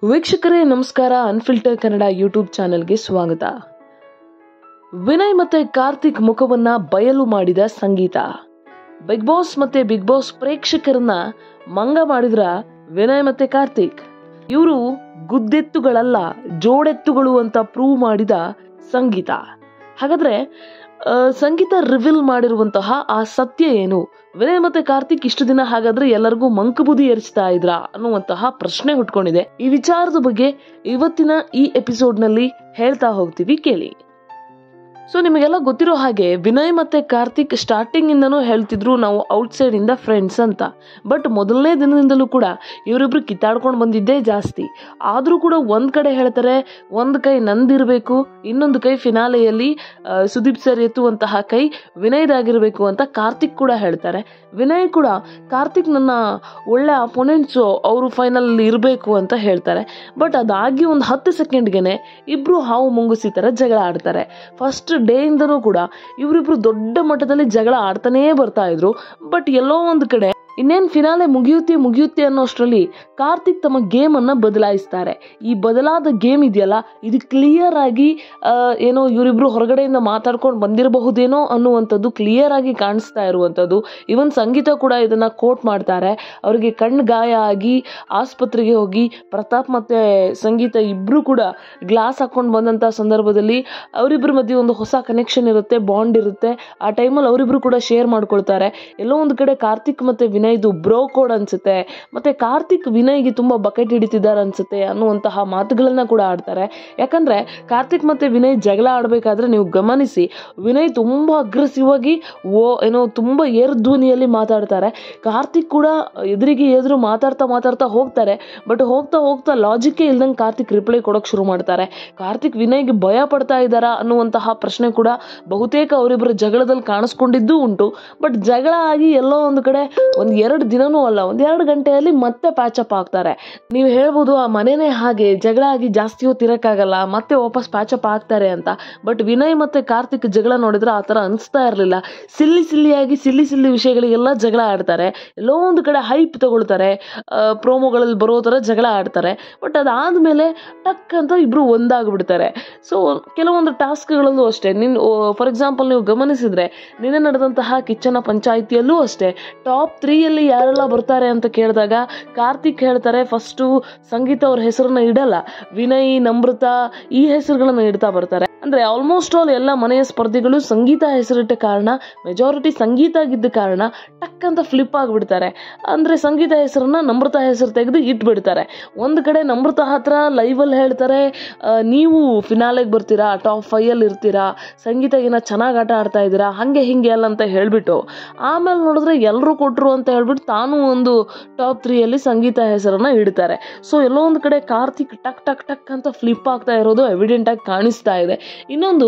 ವೀಕ್ಷಕರೇ ನಮಸ್ಕಾರ ಅನ್ಫಿಲ್ಟರ್ ಕನ್ನಡ ಯೂಟ್ಯೂಬ್ ಚಾನೆಲ್ಗೆ ಸ್ವಾಗತ ವಿನಯ್ ಮತ್ತೆ ಕಾರ್ತಿಕ್ ಮುಖವನ್ನ ಬಯಲು ಮಾಡಿದ ಸಂಗೀತ ಬಿಗ್ ಬಾಸ್ ಮತ್ತೆ ಬಿಗ್ ಬಾಸ್ ಪ್ರೇಕ್ಷಕರನ್ನ ಮಂಗ ಮಾಡಿದ್ರ ವಿನಯ್ ಮತ್ತೆ ಕಾರ್ತಿಕ್ ಇವರು ಗುದ್ದೆತ್ತುಗಳಲ್ಲ ಜೋಡೆತ್ತುಗಳು ಅಂತ ಪ್ರೂವ್ ಮಾಡಿದ ಸಂಗೀತ ಹಾಗಾದ್ರೆ ಆ, ಸಂಗೀತ ರಿವೀಲ್ ಮಾಡಿರುವಂತಹ ಆ ಸತ್ಯ ಏನು ವಿನಯ್ ಮತ್ತೆ ಕಾರ್ತಿಕ್ ಇಷ್ಟು ದಿನ ಹಾಗಾದ್ರೆ ಎಲ್ಲರಿಗೂ ಮಂಕುಬುದಿ ಏರಿಸ್ತಾ ಇದ್ರಾ ಅನ್ನುವಂತಹ ಪ್ರಶ್ನೆ ಹುಟ್ಕೊಂಡಿದೆ ಈ ವಿಚಾರದ ಬಗ್ಗೆ ಇವತ್ತಿನ ಈ ಎಪಿಸೋಡ್ ನಲ್ಲಿ ಹೇಳ್ತಾ ಹೋಗ್ತೀವಿ ಕೇಳಿ ಸೊ ನಿಮಗೆಲ್ಲ ಗೊತ್ತಿರೋ ಹಾಗೆ ವಿನಯ್ ಮತ್ತೆ ಕಾರ್ತಿಕ್ ಸ್ಟಾರ್ಟಿಂಗ್ ಇಂದನೂ ಹೇಳ್ತಿದ್ರು ನಾವು ಔಟ್ಸೈಡ್ ಇಂದ ಫ್ರೆಂಡ್ಸ್ ಅಂತ ಬಟ್ ಮೊದಲನೇ ದಿನದಿಂದಲೂ ಕೂಡ ಇವರಿಬ್ರು ಕಿತ್ತಾಡ್ಕೊಂಡು ಬಂದಿದ್ದೇ ಜಾಸ್ತಿ ಆದ್ರೂ ಕೂಡ ಒಂದ್ ಕಡೆ ಹೇಳ್ತಾರೆ ಒಂದ್ ಕೈ ನಂದಿರ್ಬೇಕು ಇನ್ನೊಂದು ಕೈ ಫಿನಾಲೆಯಲ್ಲಿ ಆ, ಸುದೀಪ್ ಸರ್ ಎತ್ತುವಂತಹ ಕೈ ವಿನಯ್ದಾಗಿರ್ಬೇಕು ಅಂತ ಕಾರ್ತಿಕ್ ಕೂಡ ಹೇಳ್ತಾರೆ ವಿನಯ್ ಕೂಡ ಕಾರ್ತಿಕ್ ನನ್ನ ಒಳ್ಳೆ ಅಪೋನೆಂಟ್ಸು ಅವರು ಫೈನಲ್ ಇರಬೇಕು ಅಂತ ಹೇಳ್ತಾರೆ ಬಟ್ ಅದಾಗಿ ಒಂದು ಹತ್ತು ಸೆಕೆಂಡ್ಗೆನೆ ಇಬ್ರು ಹಾವು ಮುಂಗುಸಿ ಥರ ಜಗಳ ಆಡ್ತಾರೆ ಫಸ್ಟ್ ಡೇ ಇಂದನೂ ಕೂಡ ಇವರಿಬ್ರು ದೊಡ್ಡ ಮಟ್ಟದಲ್ಲಿ ಜಗಳ ಆಡ್ತಾನೇ ಬರ್ತಾ ಇದ್ರು ಬಟ್ ಎಲ್ಲೋ ಒಂದು ಕಡೆ ಇನ್ನೇನ್ ಫಿನಾಲೆ ಮುಗಿಯುತ್ತೆ ಮುಗಿಯುತ್ತೆ ಅನ್ನೋಷ್ಟರಲ್ಲಿ ಕಾರ್ತಿಕ್ ತಮ್ಮ ಗೇಮ್ ಅನ್ನ ಬದಲಾಯಿಸ್ತಾರೆ ಈ ಬದಲಾದ ಗೇಮ್ ಇದೆಯಲ್ಲ ಇದು ಕ್ಲಿಯರ್ ಆಗಿ ಆ, ಏನೋ ಇವರಿಬ್ರು ಹೊರಗಡೆಯಿಂದ ಮಾತಾಡ್ಕೊಂಡು ಬಂದಿರಬಹುದೇನೋ ಅನ್ನುವಂಥದ್ದು ಕ್ಲಿಯರ್ ಆಗಿ ಕಾಣಿಸ್ತಾ ಇರುವಂಥದ್ದು ಇವನ್ ಸಂಗೀತ ಕೂಡ ಇದನ್ನ ಕೋಟ್ ಮಾಡ್ತಾರೆ ಅವರಿಗೆ ಕಣ್ಣು ಗಾಯ ಆಗಿ ಆಸ್ಪತ್ರೆಗೆ ಹೋಗಿ ಪ್ರತಾಪ್ ಮತ್ತೆ ಸಂಗೀತ ಇಬ್ರು ಕೂಡ ಗ್ಲಾಸ್ ಹಾಕೊಂಡು ಬಂದಂತ ಸಂದರ್ಭದಲ್ಲಿ ಅವರಿಬ್ಬರ ಮಧ್ಯೆ ಒಂದು ಹೊಸ ಕನೆಕ್ಷನ್ ಇರುತ್ತೆ ಬಾಂಡ್ ಇರುತ್ತೆ ಆ ಟೈಮಲ್ಲಿ ಅವರಿಬ್ರು ಕೂಡ ಶೇರ್ ಮಾಡ್ಕೊಳ್ತಾರೆ ಎಲ್ಲೋ ಒಂದು ಕಡೆ ಕಾರ್ತಿಕ್ ಮತ್ತೆ ವಿನಯ್ದು ಬ್ರೋ ಕೋಡ್ ಅನ್ಸುತ್ತೆ ಮತ್ತೆ ಕಾರ್ತಿಕ್ ವಿನಯ್ಗೆ ತುಂಬಾ ಬಕೆಟ್ ಹಿಡಿತಿದ್ದಾರೆ ಅನ್ಸುತ್ತೆ ಅನ್ನುವಂತಹ ಮಾತುಗಳನ್ನ ಕೂಡ ಆಡ್ತಾರೆ ಯಾಕಂದ್ರೆ ಕಾರ್ತಿಕ್ ಮತ್ತೆ ವಿನಯ್ ಜಗಳ ಆಡ್ಬೇಕಾದ್ರೆ ನೀವು ಗಮನಿಸಿ ವಿನಯ್ ತುಂಬಾ ಅಗ್ರೆಸಿವ್ ಆಗಿ ಓ ಏನೋ ತುಂಬಾ ಏರು ಧ್ವನಿಯಲ್ಲಿ ಮಾತಾಡ್ತಾರೆ ಕಾರ್ತಿಕ್ ಕೂಡ ಎದುರಿಗೆ ಎದುರು ಮಾತಾಡ್ತಾ ಮಾತಾಡ್ತಾ ಹೋಗ್ತಾರೆ ಬಟ್ ಹೋಗ್ತಾ ಹೋಗ್ತಾ ಲಾಜಿಕ್ಕೇ ಇಲ್ದಂಗೆ ಕಾರ್ತಿಕ್ ರಿಪ್ಲೈ ಕೊಡೋಕೆ ಶುರು ಮಾಡ್ತಾರೆ ಕಾರ್ತಿಕ್ ವಿನಯ್ಗೆ ಭಯ ಪಡ್ತಾ ಇದ್ದಾರಾ ಅನ್ನುವಂತಹ ಪ್ರಶ್ನೆ ಕೂಡ ಬಹುತೇಕ ಅವರಿಬ್ಬರ ಜಗಳದಲ್ಲಿ ಕಾಣಿಸ್ಕೊಂಡಿದ್ದೂ ಉಂಟು ಬಟ್ ಜಗಳ ಆಗಿ ಎಲ್ಲೋ ಒಂದು ಕಡೆ ಒಂದ್ ಎರಡು ದಿನನೂ ಅಲ್ಲ ಒಂದ್ ಎರಡು ಗಂಟೆಯಲ್ಲಿ ಮತ್ತೆ ಪ್ಯಾಚಪ್ ಆಗ್ತಾರೆ ನೀವು ಹೇಳ್ಬೋದು ಆ ಮನೆನೇ ಹಾಗೆ ಜಗಳ ಆಗಿ ಜಾಸ್ತಿ ಹೊತ್ತು ಇರಕ್ಕಾಗಲ್ಲ ಮತ್ತೆ ವಾಪಸ್ ಪ್ಯಾಚಪ್ ಆಗ್ತಾರೆ ಅಂತ ಬಟ್ ವಿನಯ್ ಮತ್ತೆ ಕಾರ್ತಿಕ್ ಜಗಳ ನೋಡಿದ್ರೆ ಆ ಥರ ಅನಿಸ್ತಾ ಇರಲಿಲ್ಲ ಸಿಲ್ಲಿ ಸಿಲ್ಲಿಯಾಗಿ ಸಿಲ್ಲಿ ಸಿಲ್ಲಿ ವಿಷಯಗಳಿಗೆಲ್ಲ ಜಗಳ ಆಡ್ತಾರೆ ಎಲ್ಲೋ ಒಂದು ಕಡೆ ಹೈಪ್ ತಗೊಳ್ತಾರೆ ಪ್ರೋಮೋಗಳಲ್ಲಿ ಬರೋ ಥರ ಜಗಳ ಆಡ್ತಾರೆ ಬಟ್ ಅದಾದ್ಮೇಲೆ ಟಕ್ ಅಂತ ಇಬ್ರು ಒಂದಾಗ್ಬಿಡ್ತಾರೆ ಸೊ ಕೆಲವೊಂದು ಟಾಸ್ಕ್ಗಳಲ್ಲೂ ಅಷ್ಟೇ ನಿನ್ ಫಾರ್ ಎಕ್ಸಾಂಪಲ್ ನೀವು ಗಮನಿಸಿದ್ರೆ ನಿನ್ನೆ ನಡೆದಂತಹ ಕಿಚ್ಚನ ಪಂಚಾಯಿತಿಯಲ್ಲೂ ಅಷ್ಟೇ ಟಾಪ್ ತ್ರೀಯಲ್ಲಿ ಯಾರೆಲ್ಲ ಬರ್ತಾರೆ ಅಂತ ಕೇಳಿದಾಗ ಕಾರ್ತಿಕ್ ಹೇಳ್ತಾರೆ ಫಸ್ಟು ಸಂಗೀತ ಅವ್ರ ಹೆಸರನ್ನ ಇಡಲ್ಲ ವಿನಯ್ ನಮ್ರತ ಈ ಹೆಸರುಗಳನ್ನ ಇಡ್ತಾ ಬರ್ತಾರೆ ಅಂದ್ರೆ ಆಲ್ಮೋಸ್ಟ್ ಆಲ್ ಎಲ್ಲ ಮನೆಯ ಸ್ಪರ್ಧಿಗಳು ಸಂಗೀತ ಹೆಸರಿಟ್ಟ ಕಾರಣ ಮೆಜಾರಿಟಿ ಸಂಗೀತ ಆಗಿದ್ದ ಕಾರಣ ಟಕ್ ಅಂತ ಫ್ಲಿಪ್ ಆಗಿಬಿಡ್ತಾರೆ ಅಂದ್ರೆ ಸಂಗೀತ ಹೆಸರನ್ನ ನಮ್ರತ ಹೆಸರು ತೆಗೆದು ಇಟ್ಬಿಡ್ತಾರೆ ಒಂದು ಕಡೆ ನಮ್ರತ ಹತ್ರ ಲೈವಲ್ಲಿ ಹೇಳ್ತಾರೆ ಆ, ನೀವು ಫಿನಾಲೆಗೆ ಬರ್ತೀರಾ ಟಾಪ್ ಫೈಯಲ್ಲಿ ಇರ್ತೀರಾ ಸಂಗೀತ ಏನೋ ಚೆನ್ನಾಗಿ ಆಟ ಆಡ್ತಾ ಇದ್ದೀರಾ ಹಂಗೆ ಹಿಂಗೆ ಅಲ್ಲ ಅಂತ ಹೇಳ್ಬಿಟ್ಟು ಆಮೇಲೆ ನೋಡಿದ್ರೆ ಎಲ್ಲರೂ ಕೊಟ್ರು ಅಂತ ಹೇಳ್ಬಿಟ್ಟು ತಾನು ಒಂದು ಟಾಪ್ ತ್ರೀಯಲ್ಲಿ ಸಂಗೀತ ಹೆಸರನ್ನ ಇಡ್ತಾರೆ ಸೊ ಎಲ್ಲೋ ಒಂದು ಕಡೆ ಕಾರ್ತಿಕ್ ಟಕ್ ಟಕ್ ಟಕ್ ಅಂತ ಫ್ಲಿಪ್ ಆಗ್ತಾ ಇರೋದು ಎವಿಡೆಂಟ್ ಆಗಿ ಕಾಣಿಸ್ತಾ ಇದೆ ಇನ್ನೊಂದು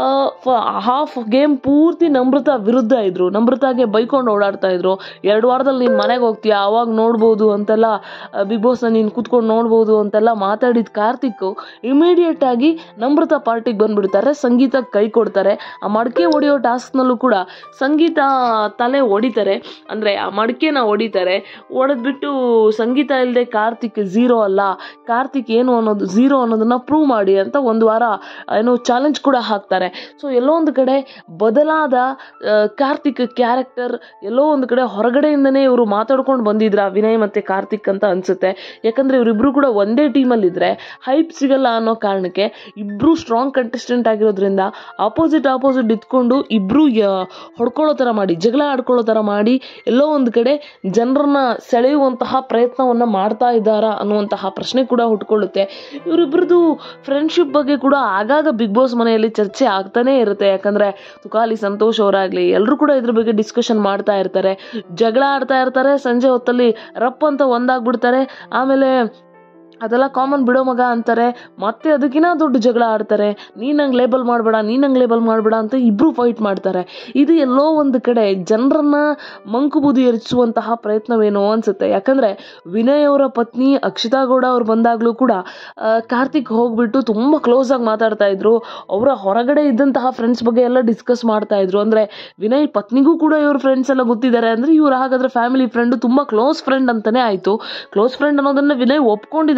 ಹಾಫ್ ಗೇಮ್ ಪೂರ್ತಿ ನಮ್ರತ ವಿರುದ್ಧ ಇದ್ರು ನಮ್ರತಾಗೆ ಬೈಕೊಂಡು ಓಡಾಡ್ತಾ ಇದ್ರು ಎರಡು ವಾರದಲ್ಲಿ ನೀನು ಮನೆಗೆ ಹೋಗ್ತೀಯ ಅವಾಗ ನೋಡ್ಬೋದು ಅಂತೆಲ್ಲ ಬಿಗ್ ಬಾಸ್ನ ನೀನು ಕೂತ್ಕೊಂಡು ನೋಡ್ಬೋದು ಅಂತೆಲ್ಲ ಮಾತಾಡಿದ ಕಾರ್ತಿಕ್ ಇಮಿಡಿಯೇಟ್ ಆಗಿ ನಮ್ರತ ಪಾರ್ಟಿಗೆ ಬಂದ್ಬಿಡ್ತಾರೆ ಸಂಗೀತ ಕೈ ಕೊಡ್ತಾರೆ ಆ ಮಡಕೆ ಹೊಡೆಯೋ ಟಾಸ್ಕ್ನಲ್ಲೂ ಕೂಡ ಸಂಗೀತ ತಲೆ ಹೊಡಿತಾರೆ ಅಂದ್ರೆ ಆ ಮಡಕೆನ ಹೊಡಿತಾರೆ ಹೊಡೆದ್ಬಿಟ್ಟು ಸಂಗೀತ ಇಲ್ಲದೆ ಕಾರ್ತಿಕ್ ಝೀರೋ ಅಲ್ಲ ಕಾರ್ತಿಕ್ ಏನು ಅನ್ನೋದು ಝೀರೋ ಅನ್ನೋದನ್ನ ಪ್ರೂವ್ ಮಾಡಿ ಅಂತ ಒಂದು ವಾರ ಏನೋ ಚಾಲೆಂಜ್ ಕೂಡ ಹಾಕ್ತಾರೆ ಸೊ ಎಲ್ಲೋ ಒಂದು ಕಡೆ ಬದಲಾದ ಆ, ಕಾರ್ತಿಕ್ ಕ್ಯಾರೆಕ್ಟರ್ ಎಲ್ಲೋ ಒಂದು ಕಡೆ ಹೊರಗಡೆಯಿಂದನೇ ಇವರು ಮಾತಾಡ್ಕೊಂಡು ಬಂದಿದ್ರ ವಿನಯ್ ಮತ್ತೆ ಕಾರ್ತಿಕ್ ಅಂತ ಅನ್ಸುತ್ತೆ ಯಾಕಂದ್ರೆ ಇವರಿಬ್ರು ಕೂಡ ಒಂದೇ ಟೀಮಲ್ಲಿ ಇದ್ರೆ ಹೈಪ್ ಸಿಗಲ್ಲ ಅನ್ನೋ ಕಾರಣಕ್ಕೆ ಇಬ್ರು ಸ್ಟ್ರಾಂಗ್ ಕಂಟೆಸ್ಟೆಂಟ್ ಆಗಿರೋದ್ರಿಂದ ಆಪೋಸಿಟ್ ಆಪೋಸಿಟ್ ಇದ್ಕೊಂಡು ಇಬ್ರು ಯ- ಹೊಡ್ಕೊಳ್ಳೋ ಥರ ಮಾಡಿ ಜಗಳ ಆಡ್ಕೊಳ್ಳೋ ಥರ ಮಾಡಿ ಎಲ್ಲೋ ಒಂದು ಕಡೆ ಜನರನ್ನ ಸೆಳೆಯುವಂತಹ ಪ್ರಯತ್ನವನ್ನ ಮಾಡ್ತಾ ಇದ್ದಾರಾ ಅನ್ನುವಂತಹ ಪ್ರಶ್ನೆ ಕೂಡ ಹುಟ್ಕೊಳ್ಳುತ್ತೆ ಇವರಿಬ್ರದ್ದು ಫ್ರೆಂಡ್ಶಿಪ್ ಬಗ್ಗೆ ಕೂಡ ಆಗಾಗ ಬಿಗ್ ಬಾಸ್ ಮನೆಯಲ್ಲಿ ಚರ್ಚೆ ಆಗ್ತಾನೆ ಇರುತ್ತೆ ಯಾಕಂದ್ರೆ ತುಕಾಲಿ ಸಂತೋಷ್ ಅವರಾಗ್ಲಿ ಎಲ್ಲರೂ ಕೂಡ ಇದ್ರ ಬಗ್ಗೆ ಡಿಸ್ಕಷನ್ ಮಾಡ್ತಾ ಇರ್ತಾರೆ ಜಗಳ ಆಡ್ತಾ ಇರ್ತಾರೆ ಸಂಜೆ ಹೊತ್ತಲ್ಲಿ ರಪ್ ಅಂತ ಒಂದಾಗ್ಬಿಡ್ತಾರೆ ಆಮೇಲೆ ಅದೆಲ್ಲ ಕಾಮನ್ ಬಿಡೋ ಮಗ ಅಂತಾರೆ ಮತ್ತೆ ಅದಕ್ಕಿಂತ ದೊಡ್ಡ ಜಗಳ ಆಡ್ತಾರೆ ನೀನ್ ನಂಗೆ ಲೇಬಲ್ ಮಾಡಬೇಡ ನೀನ್ ನಂಗೆ ಲೇಬಲ್ ಮಾಡಬೇಡ ಅಂತ ಇಬ್ರು ಫೈಟ್ ಮಾಡ್ತಾರೆ ಇದು ಎಲ್ಲೋ ಒಂದು ಕಡೆ ಜನರನ್ನ ಮಂಕುಬೂದಿ ಎರಚಿಸುವಂತಹ ಪ್ರಯತ್ನವೇನೋ ಅನ್ಸುತ್ತೆ ಯಾಕಂದ್ರೆ ವಿನಯ್ ಅವರ ಪತ್ನಿ ಅಕ್ಷಿತಾ ಗೌಡ ಅವ್ರು ಬಂದಾಗ್ಲೂ ಕೂಡ ಆ, ಕಾರ್ತಿಕ್ ಹೋಗ್ಬಿಟ್ಟು ತುಂಬಾ ಕ್ಲೋಸ್ ಆಗಿ ಮಾತಾಡ್ತಾ ಇದ್ರು ಅವರ ಹೊರಗಡೆ ಇದ್ದಂತಹ ಫ್ರೆಂಡ್ಸ್ ಬಗ್ಗೆ ಎಲ್ಲ ಡಿಸ್ಕಸ್ ಮಾಡ್ತಾ ಇದ್ರು ಅಂದ್ರೆ ವಿನಯ್ ಪತ್ನಿಗೂ ಕೂಡ ಇವ್ರ ಫ್ರೆಂಡ್ಸ್ ಎಲ್ಲ ಗೊತ್ತಿದ್ದಾರೆ ಅಂದ್ರೆ ಇವ್ರು ಹಾಗಾದ್ರೆ ಫ್ಯಾಮಿಲಿ ಫ್ರೆಂಡ್ ತುಂಬಾ ಕ್ಲೋಸ್ ಫ್ರೆಂಡ್ ಅಂತಾನೆ ಆಯ್ತು ಕ್ಲೋಸ್ ಫ್ರೆಂಡ್ ಅನ್ನೋದನ್ನ ವಿನಯ್ ಒಪ್ಕೊಂಡಿದ್ದಾರೆ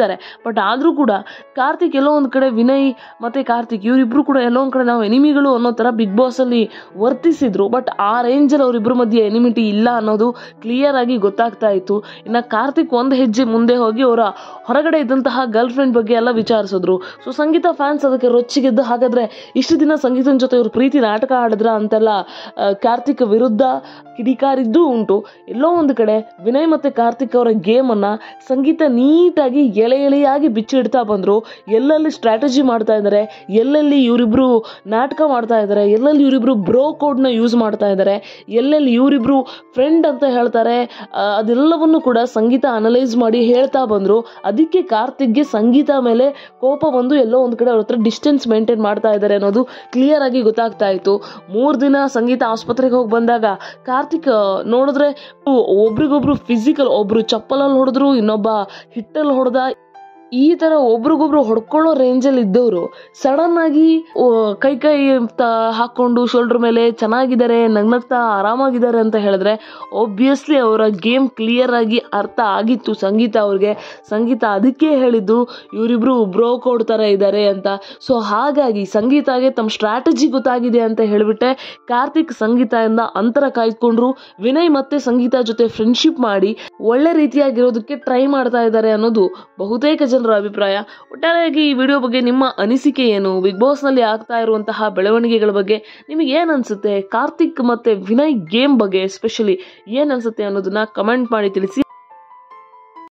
ಇದ್ದಾರೆ ಬಟ್ ಆದರೂ ಕೂಡ ಕಾರ್ತಿಕ್ ಎಲ್ಲೋ ಒಂದು ಕಡೆ ವಿನಯ್ ಮತ್ತು ಕಾರ್ತಿಕ್ ಇವರಿಬ್ಬರು ಕೂಡ ಎಲ್ಲೋ ಒಂದು ಕಡೆ ನಾವು ಎನಿಮಿಗಳು ಅನ್ನೋ ಥರ ಬಿಗ್ ಬಾಸಲ್ಲಿ ವರ್ತಿಸಿದ್ರು ಬಟ್ ಆ ರೇಂಜಲ್ಲಿ ಅವರಿಬ್ಬರ ಮಧ್ಯೆ ಎನಿಮಿಟಿ ಇಲ್ಲ ಅನ್ನೋದು ಕ್ಲಿಯರ್ ಆಗಿ ಗೊತ್ತಾಗ್ತಾ ಇತ್ತು ಇನ್ನು ಕಾರ್ತಿಕ್ ಒಂದು ಹೆಜ್ಜೆ ಮುಂದೆ ಹೋಗಿ ಅವರ ಹೊರಗಡೆ ಇದ್ದಂತಹ ಗರ್ಲ್ ಫ್ರೆಂಡ್ ಬಗ್ಗೆ ಎಲ್ಲ ವಿಚಾರಿಸಿದ್ರು ಸೊ ಸಂಗೀತ ಫ್ಯಾನ್ಸ್ ಅದಕ್ಕೆ ರೊಚ್ಚಿಗೆದ್ದು ಹಾಗಾದ್ರೆ ಇಷ್ಟು ದಿನ ಸಂಗೀತನ ಜೊತೆ ಇವರು ಪ್ರೀತಿ ನಾಟಕ ಆಡಿದ್ರ ಅಂತೆಲ್ಲ ಆ, ಕಾರ್ತಿಕ್ ವಿರುದ್ಧ ಕಿಡಿಕಾರಿದ್ದೂ ಉಂಟು ಎಲ್ಲೋ ಒಂದು ಕಡೆ ವಿನಯ್ ಮತ್ತು ಕಾರ್ತಿಕ್ ಅವರ ಗೇಮನ್ನು ಸಂಗೀತ ನೀಟಾಗಿ ಎಳೆ ಎಳೆಯಾಗಿ ಬಿಚ್ಚಿಡ್ತಾ ಬಂದರು ಎಲ್ಲೆಲ್ಲಿ ಸ್ಟ್ರಾಟಜಿ ಮಾಡ್ತಾ ಇದ್ದಾರೆ ಎಲ್ಲೆಲ್ಲಿ ಇವರಿಬ್ರು ನಾಟಕ ಮಾಡ್ತಾ ಇದ್ದಾರೆ ಎಲ್ಲೆಲ್ಲಿ ಇವರಿಬ್ರು ಬ್ರೋ ಕೋಡ್ನ ಯೂಸ್ ಮಾಡ್ತಾ ಇದ್ದಾರೆ ಎಲ್ಲೆಲ್ಲಿ ಇವರಿಬ್ರು ಫ್ರೆಂಡ್ ಅಂತ ಹೇಳ್ತಾರೆ ಆ, ಅದೆಲ್ಲವನ್ನು ಕೂಡ ಸಂಗೀತ ಅನಲೈಸ್ ಮಾಡಿ ಹೇಳ್ತಾ ಬಂದರು ಅದಕ್ಕೆ ಕಾರ್ತಿಕ್ಗೆ ಸಂಗೀತ ಮೇಲೆ ಕೋಪ ಬಂದು ಎಲ್ಲೋ ಒಂದು ಕಡೆ ಅವ್ರ ಹತ್ರ ಡಿಸ್ಟೆನ್ಸ್ ಮೇಂಟೈನ್ ಮಾಡ್ತಾ ಇದ್ದಾರೆ ಅನ್ನೋದು ಕ್ಲಿಯರ್ ಆಗಿ ಗೊತ್ತಾಗ್ತಾ ಇತ್ತು ಮೂರು ದಿನ ಸಂಗೀತ ಆಸ್ಪತ್ರೆಗೆ ಹೋಗಿ ಬಂದಾಗ ಕಾರ್ತಿಕ್ ಆ, ನೋಡಿದ್ರೆ ಒಬ್ರಿಗೊಬ್ರು ಫಿಸಿಕಲ್ ಒಬ್ರು ಚಪ್ಪಲಲ್ಲಿ ಹೊಡೆದ್ರು ಇನ್ನೊಬ್ಬ ಹಿಟ್ಟಲ್ಲಿ ಹೊಡೆದ ಈ ತರ ಒಬ್ರಿಗೊಬ್ರು ಹೊಡ್ಕೊಳ್ಳೋ ರೇಂಜಲ್ಲಿ ಇದ್ದವರು ಸಡನ್ ಆಗಿ ಓ, ಕೈ ಕೈ ತ- ಹಾಕೊಂಡು ಶೋಲ್ಡರ್ ಮೇಲೆ ಚೆನ್ನಾಗಿದ್ದಾರೆ ನಗ್ನಗ್ತಾ ಆರಾಮಾಗಿದ್ದಾರೆ ಅಂತ ಹೇಳಿದ್ರೆ ಒಬ್ವಿಯಸ್ಲಿ ಅವರ ಗೇಮ್ ಕ್ಲಿಯರ್ ಆಗಿ ಅರ್ಥ ಆಗಿತ್ತು ಸಂಗೀತ ಅವ್ರಿಗೆ ಸಂಗೀತ ಅದಕ್ಕೆ ಹೇಳಿದ್ದು ಇವರಿಬ್ರು ಬ್ರೋ ಕೋಡ್ ಥರ ಇದ್ದಾರೆ ಅಂತ ಸೊ ಹಾಗಾಗಿ ಸಂಗೀತಾಗೆ ತಮ್ಮ ಸ್ಟ್ರಾಟಜಿ ಗೊತ್ತಾಗಿದೆ ಅಂತ ಹೇಳಿಬಿಟ್ಟೆ ಕಾರ್ತಿಕ್ ಸಂಗೀತದಿಂದ ಅಂತರ ಕಾಯ್ದುಕೊಂಡ್ರು ವಿನಯ್ ಮತ್ತೆ ಸಂಗೀತ ಜೊತೆ ಫ್ರೆಂಡ್ಶಿಪ್ ಮಾಡಿ ಒಳ್ಳೆ ರೀತಿಯಾಗಿರೋದಕ್ಕೆ ಟ್ರೈ ಮಾಡ್ತಾ ಇದ್ದಾರೆ ಅನ್ನೋದು ಬಹುತೇಕ ಜನರ ಅಭಿಪ್ರಾಯ ಒಟ್ಟಾರೆಯಾಗಿ ಈ ವಿಡಿಯೋ ಬಗ್ಗೆ ನಿಮ್ಮ ಅನಿಸಿಕೆ ಏನು ಬಿಗ್ ಬಾಸ್ನಲ್ಲಿ ಆಗ್ತಾ ಇರುವಂತಹ ಬೆಳವಣಿಗೆಗಳ ಬಗ್ಗೆ ನಿಮಗೆ ಏನು ಅನ್ಸುತ್ತೆ ಕಾರ್ತಿಕ್ ಮತ್ತೆ ವಿನಯ್ ಗೇಮ್ ಬಗ್ಗೆ ಎಸ್ಪೆಷಲಿ ಏನು ಅನ್ಸುತ್ತೆ ಅನ್ನೋದನ್ನ ಕಮೆಂಟ್ ಮಾಡಿ ತಿಳಿಸಿ